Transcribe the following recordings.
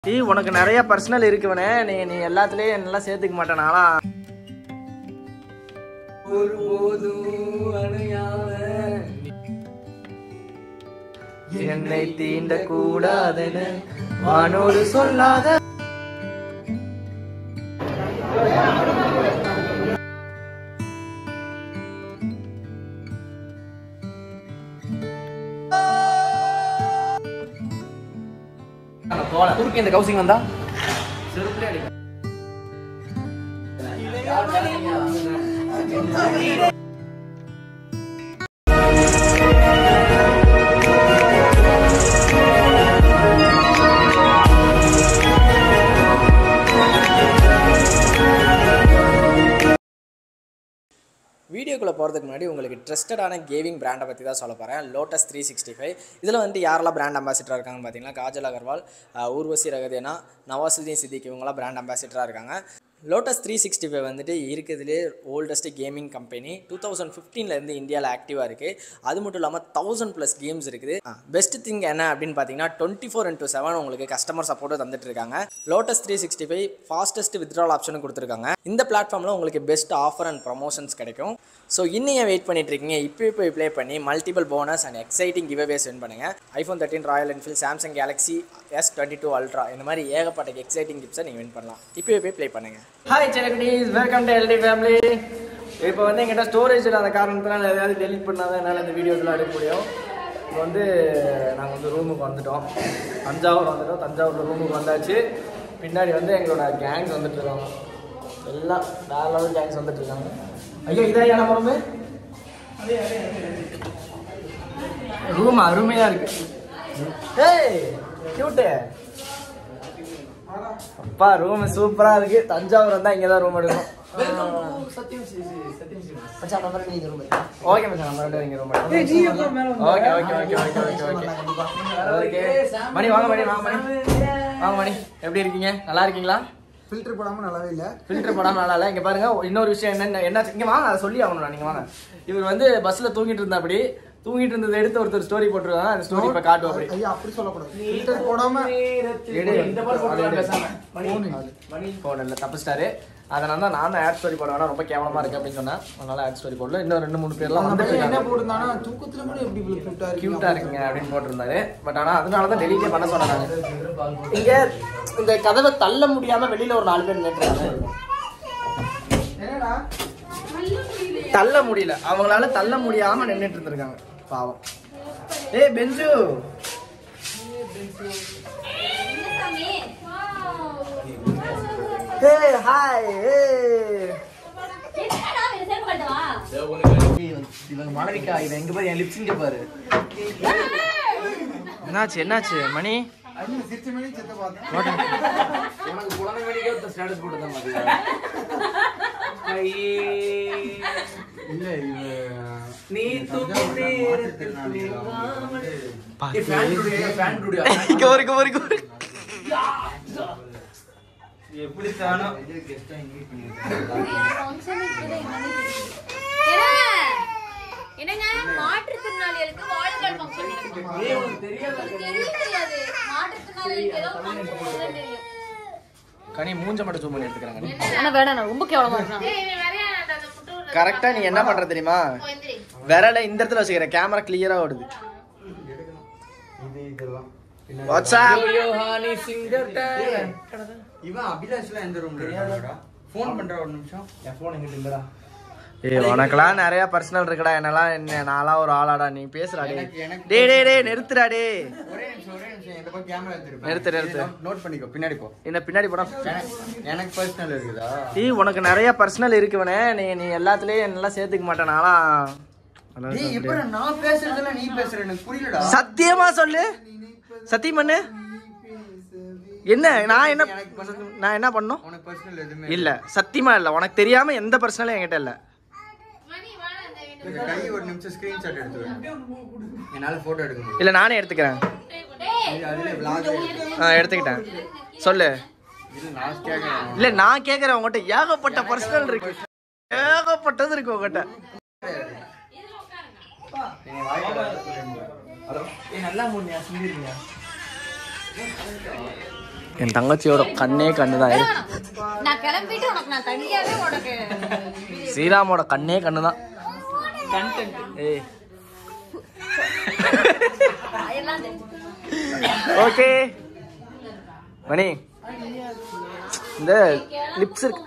Tea உனக்கு நிறைய personal இருக்குவனே நீ நீ எல்லாத்துலயும் என்னெல்லாம் சேர்த்துக்க மாட்டேன் நானா என்னை தீண்ட கூடாதுன்னு வானோடு சொல்லாத குறுக்கு இந்த கவுசிங் வந்தா வீடியோக்குள்ளே போகிறதுக்கு முன்னாடி உங்களுக்கு ட்ரஸ்டடான கேமிங் பிராண்டை பற்றி தான் சொல்ல போகிறேன் லோட்டஸ் த்ரீ சிக்ஸ்டி ஃபைவ் இதில் வந்துட்டு யாரெல்லாம் பிராண்ட் அம்பாசிடராக இருக்காங்கன்னு பார்த்தீங்கன்னா காஜல் அகர்வால் அஹ், ஊர்வசி ரகதேனா நவாசுதீன் சித்திக் இவங்களாம் பிராண்ட் அம்பாசிடராக இருக்காங்க லோட்டஸ் த்ரீ சிக்ஸ்டி ஃபைவ் வந்துட்டு இருக்கிறதுலே oldest gaming company two thousand ஃபிஃப்டீன்லேருந்து இந்தியாவில் ஆக்டிவாக இருக்குது அது மட்டும் இல்லாமல் தௌசண்ட் ப்ளஸ் கேம்ஸ் இருக்குது பெஸ்ட் திங் என்ன அப்படின்னு பார்த்தீங்கன்னா டுவெண்ட்டி ஃபோர் இன்ட்டு செவன் உங்களுக்கு கஸ்டமர் சப்போர்ட்டும் தந்துட்டு இருக்காங்க Lotus three sixty five fastest withdrawal ஆப்ஷனும் கொடுத்துருக்காங்க இந்த பிளாட்ஃபார்மில் உங்களுக்கு பெஸ்ட் ஆஃபர் அண்ட் ப்ரமோஷன்ஸ் கிடைக்கும் ஸோ இன்னும் ஏன் வெயிட் பண்ணிட்டு இருக்கீங்க இப்போ இப்போ ப்ளே பண்ணி multiple bonus and exciting giveaways win பண்ணுங்க iPhone thirteen Royal Enfield Samsung Galaxy S twenty two ultra இந்த மாதிரி ஏகப்பட்ட எக்ஸைட்டிங் கிப்ஸை நீங்கள் வின் பண்ணலாம் இப்போ போய் ப்ளே பண்ணுங்க hi selectees welcome to LT family இப்போ வந்து எங்கிட்ட ஸ்டோரேஜ் இல்லாத காரணத்தினால எதாவது டெலிட் பண்ணாதான் என்னால் இந்த வீடியோஸ்லாம் எடுக்க முடியும் இப்போ வந்து நாங்கள் வந்து ரூமுக்கு வந்துட்டோம் தஞ்சாவூர் வந்துட்டோம் தஞ்சாவூர் ரூமுக்கு வந்தாச்சு பின்னாடி வந்து எங்களோட கேங்ஸ் வந்துட்டு இருக்காங்க எல்லாம் வேற லெவல் கேங்ஸ் வந்துட்டு இருக்காங்க ஐயோ இதா ஏன ரூமு ரூம் அருமையா இருக்கு ஏய் கியூட்டு அப்பா ரூம் சூப்பரா இருக்கு தஞ்சாவூர் வந்தா இங்க தான் ரூம் எடுக்கணும் மச்சான், நம்ம ரெண்டு இங்க room எடுக்கலாம். ஓகே மச்சான் நம்ம ரெண்டு பேரும் இங்க ரூம் எடுக்கலாம் okay okay okay okay okay okay Mani வாங்க மணி வாங்க மணி வாங்க மணி எப்படி இருக்கீங்க நல்லா இருக்கீங்களா ஃபில்டர் போடாம நல்லாவே இல்ல ஃபில்டர் போடாம நல்லா இல்ல இங்க பாருங்க இன்னொரு விஷயம் என்ன என்ன இங்க வாங்க அதை சொல்லி ஆகணும் நீங்க வாங்க இவர் வந்து பஸ்ல தூங்கிட்டு இருந்தா அப்படி தூங்கிட்டு இருந்ததை எடுத்து ஒருத்தர் ஸ்டோரி போட்டுருக்காங்க அந்த ஸ்டோரி இப்ப காட்டுவோம் அப்படி ஐயா அப்படி சொல்லக்கூடாது ஃபில்டர் போடாம எடு. மணி போன் இல்ல தப்பிச்சிட்டாரு அதனால தான் நான் ஆட் ஸ்டோரி போட வேணாம் ரொம்ப கேவலமா இருக்கு அப்படின்னு சொன்னேன் அதனால ஆட் ஸ்டோரி போடல இன்னும் ரெண்டு மூணு பேர்லாம் அந்த வந்துட்டு பையன் என்ன இருக்காங்க போட்டிருந்தானா தூக்கத்துல கூட எப்படி இவ்வளவு கியூட்டா இருக்கு கியூட்டா இருக்குங்க அப்படின்னு போட்டிருந்தாரு பட் ஆனா அதனால தான் டெலிட்டே பண்ண சொன்னாங்க இங்க இந்த கதவை தள்ள முடியாம வெளியில ஒரு நாலு பேர் நின்றுருக்காங்க என்னடா தள்ள முடியல அவங்களால தள்ள முடியாம நின்னுட்டு இருந்திருக்காங்க பாவம் ஏய் பெஞ்சு ஏய் ஹாய் ஏய் இவங்க மனைவிக்கா இவன் எங்க பாரு என் லிப்ஸிங்க பாரு என்னாச்சு என்னாச்சு மணி அண்ணன் சிரிச்ச மணி செத்த பார்த்தேன் உனக்கு குழந்தை வேடிக்கை ஒரு ஸ்டேட்டஸ் போட்டு தான் இல்ல இவ நீ தூக்கி இங்க வரைக்கும் வரைக்கும் என்னங்க மாற்றுத்திறனாளிகளுக்கு வாழ்நாள் ஃபங்க்ஷன் நடக்கும் தெரியாது தெரியாது மாற்றுத்திறனாளிகளுக்கு ஏதோ ஃபங்க்ஷன் போடுறதுன்னு தெரியும் கனி மூஞ்ச மட்டும் ஜூம் பண்ணி எடுத்துக்கிறாங்க ஆனா வேணாம் ரொம்ப கேவலமா இருக்கு கரெக்டா நீ என்ன பண்ற தெரியுமா விரல இந்த இடத்துல வச்சுக்கிற கேமரா கிளியரா ஓடுது இது இதெல்லாம் வாட்ஸ்அப் இவன் அபிலாஷ்லாம் எந்த ரூம்ல இருக்காடா ஃபோன் பண்ற ஒரு நிமிஷம் என் ஃபோன் எங்கிட்ட இல்லடா ஏய் உனக்கெல்லாம் நிறைய பர்சனல் இருக்குடா என்னலாம் என்ன நான்லாம் ஒரு ஆளாடா நீ பேசுறா டே எனக்கு- எனக்கு- டே டே டே நிறுத்துடா டே ஒரே நிமிஷம் ஒரே நிமிஷம் இந்த பக்கம் கேமரா எடுத்துருப்பேன் நிறுத்து, நிறுத்து. நோட் பண்ணிக்கோ பின்னாடி போ என்ன பின்னாடி போடா எனக்கு- எனக்கு பர்சனல் இருக்குதா டீ உனக்கு நிறைய பர்சனல் இருக்குவனே நீ நீ எல்லாத்துலயும் என்னெல்லாம் சேர்த்துக்க மாட்டேன் நான்லாம் அதெல்லாம் டேய் சொல்ல எப்ப முடியாது. நான் பேசுறதுல நீ பேசுற எனக்கு புரியலடா சத்தியமா சொல்லு சத்தியம் பண்ணு என்ன நான் என்ன நான் என்ன பண்ணோம் உனக்கு பர்சனல் எதுவுமே இல்ல சத்தியமா இல்ல உனக்கு தெரியாம எந்த பர்சனலும் என்கிட்ட இல்ல இந்த கை ஒரு நிமிஷம் ஸ்கிரீன்ஷாட் எடுத்து வை. என்னால போட்டோ எடுக்க முடியும் இல்ல நானே எடுத்துக்கிறேன் இது அதுல vlog ஆ எடுத்துக்கிட்டேன் சொல்லு இது நான் கேக்குறேன் இல்ல நான் கேக்குறேன் உங்ககிட்ட ஏகப்பட்ட பர்சனல் இருக்கு ஏகப்பட்டது இருக்கு உங்ககிட்ட நீங்க வாய்ப்பு ஹலோ ஏ நல்லா முடியா சிந்திருக்கியா என் தங்கச்சியோட கண்ணே கண்ணு தான் வேணாம். நான் கிளம்பிட்டு உனக்கு நான் தனியாவே உனக்கு ஸ்ரீராமோட கண்ணே கண்ணு தான் ஏய் எல்லாம் தெரிஞ்சு ஓகே மணி இந்த லிப்ஸ் இருக்கு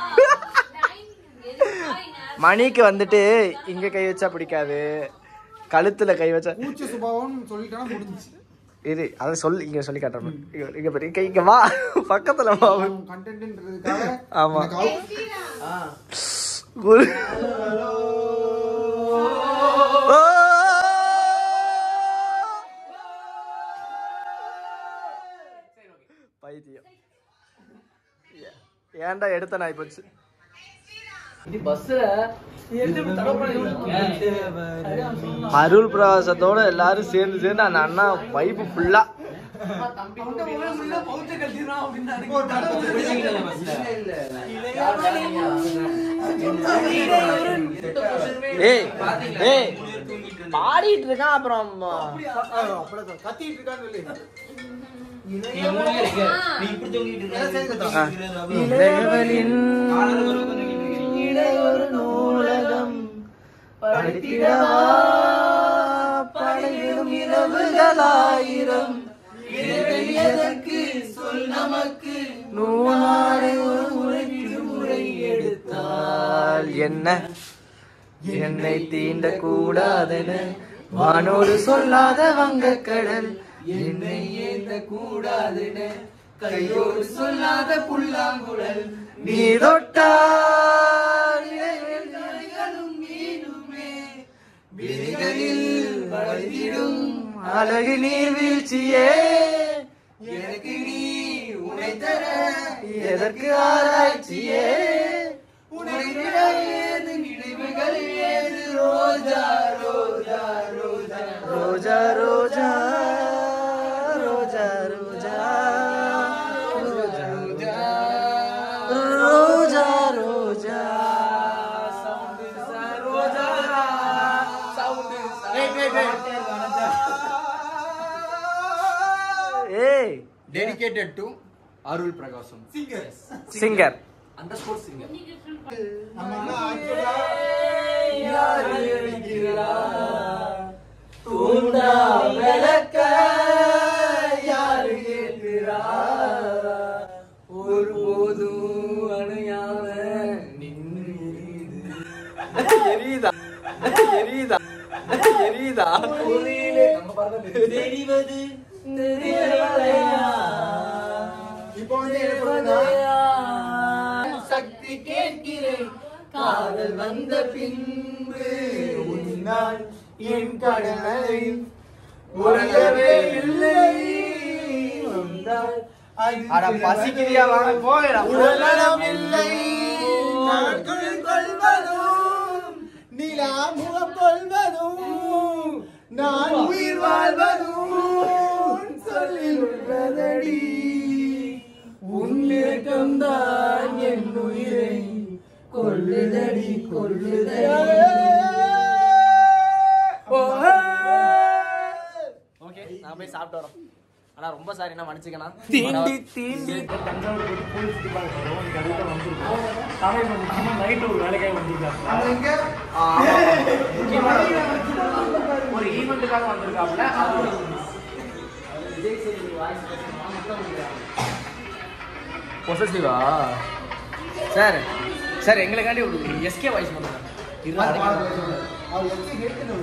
மணிக்கு வந்துட்டு இங்க கை வச்சா பிடிக்காது கழுத்துல கை வச்சா பூச்சி சுபாவம் சொல்லிட்டா முடிஞ்சுச்சு இரு அதை சொல்லி இங்க சொல்லி காட்டுறேன் இங்க இங்க பாரு, இங்க இங்க வா பக்கத்துல வா கண்டென்ட்ன்றதுக்காக ஆமா. இந்த கால் குரு ஓ! பைத்தியம் ஏ- ஏன்டா எடுத்த நாய் போச்சு அருள் பிரகாசத்தோட எல்லாரும் சேர்ந்து சேர்ந்து அந்த அண்ணா வைப்பு ஃபுல்லா ஏய் ஏய் பாடிட்டு இருக்கான் அப்புறம் கத்திட்டு இருக்கான்னு சொல்லி இளையவரின் இளையொரு நூலகம் படித்திடவா படையிடும் இரவுகளாயிரம் எதற்கு சொல் நமக்கு நூலாடை ஒரு முறைக்கு முறை எடுத்தால் என்ன என்னை தீண்ட கூடாதென வானோடு சொல்லாத வங்கக்கடல் என்னை ஏந்த கூடாதென கையோடு சொல்லாத புல்லாங்குழல் நீ தொட்டால் இலைகளும் மீனுமே விழிகளில் வழிதிடும் அழகு நீர்வீழ்ச்சியே எனக்கு நீ உனை தர எதற்கு ஆராய்ச்சியே உனக்கு ஏது நினைவுகள் ஏது ரோஜா ரோஜா ரோஜா ரோஜா ரோஜா ரோஜா ரோஜா ரோஜா ரோஜா ரோஜா ரோஜா ஏய் டெடிகேட்டட் டு அருள் பிரகாசம் சிங்கர் தூண்டா விளக்க யாரு கேட்கிறா ஒருபோதும் அணையாம நின்று எரியுதா எரியுதா எரியுதா தெரிவது தெரியலையா இப்போ வந்து என்ன சொல்றேன்னா சக்தி கேட்கிறேன் காதல் வந்த பின்பு உன்னால் என் கடனை உறங்கவே இல்லை வந்தால் அட பசிக்கிறியா வாங்க போகடா உடலம் இல்லை நாட்கள் கொள்வதும் நிலா முகம் கொள்வதும் நான் உயிர் வாழ்வதும் சொல்லில் உள்ளதடி உன்னிருக்கம்தான் என் உயிரை கொள்ளுதடி கொள்ளுதடி ஓகே நான் போய் சாப்பிட்டு வரோம் ஆனா ரொம்ப சாரி நான் மன்னிச்சுக்கணும் தீண்டி தீண்டி அங்க எங்க ஒரு ஈவெண்ட்டுக்காக வந்திருக்காப்ல அது பொசசிவா சார் சார் எங்களுக்காண்டி ஒரு எஸ்கே வாய்ஸ் பண்ணுங்க அவர் எங்க கேட்கணும்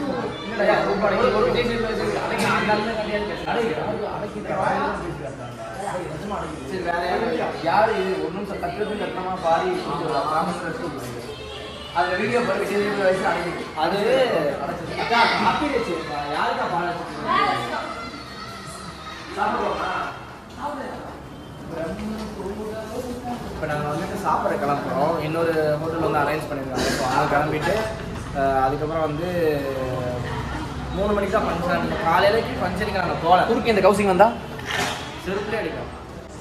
சரி வேற யாரு யாரு இது ஒரு நிமிஷம் கட்டுறது கட்டமா பாடி அதுல வீடியோ போட்டு விஜய் சேதுபதி வயசு அடங்கி அது அக்கா, அப்பி வச்சு யாருக்கா பாட இப்போ நாங்கள் வந்துட்டு சாப்பிட்ற கிளம்புறோம் இன்னொரு ஹோட்டல் வந்து அரேஞ்ச் பண்ணியிருக்காங்க ஸோ அங்கே கிளம்பிட்டு அஹ், அதுக்கப்புறம் வந்து மூணு மணிக்கு தான் ஃபங்க்ஷன் காலையிலக்கு ஃபங்க்ஷனுக்கு நாங்கள் போகல குறுக்கு இந்த கவுசிங் வந்தா செருப்புலேயே அடிக்கும்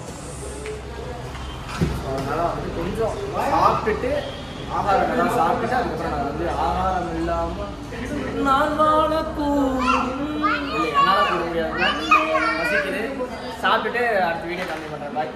அதனால வந்து கொஞ்சம் சாப்பிட்டுட்டு ஆகாரம் எல்லாம் சாப்பிட்டுட்டு அதுக்கப்புறம் நான் வந்து ஆகாரம் இல்லாமல் நான் வாழக்கூடும் இல்லை என்னால் கூட முடியாது பசிக்குது சாப்பிட்டுட்டு அடுத்த வீடியோ கம்மி பண்ணுறேன் பாய்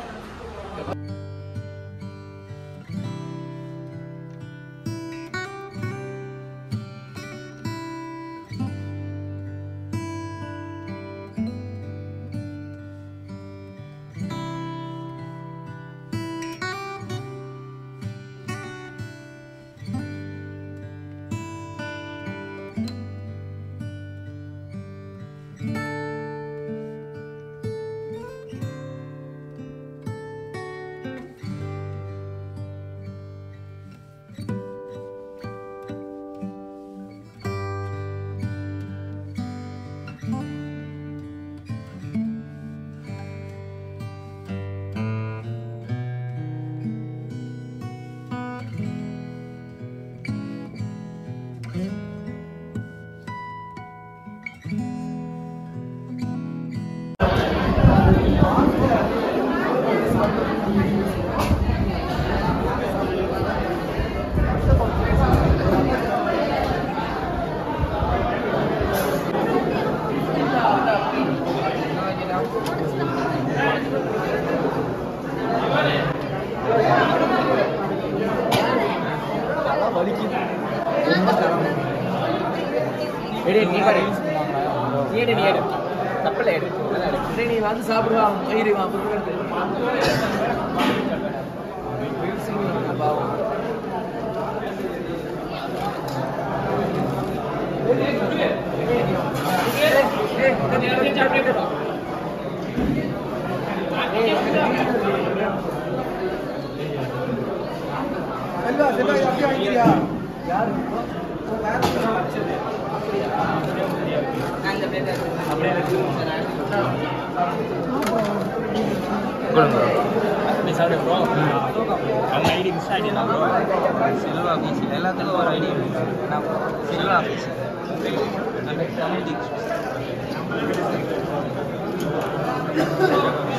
எடு நீ பாரு நீ எடு நீ எடு தப்பில்ல எடு டேய், நீ வந்து சாப்பிடுவா மயிறு வா செல்வா செல்வா இது அப்படியே வாங்கிக்கிறியா யாரு அவங்க ஐடி மிஸ் ஆகிடலாம் ப்ரோ சில்வா ஆஃபீஸ் எல்லாத்துக்கும் ஒரு ஐடி சில்வா ஆஃபீஸ் தமிழ்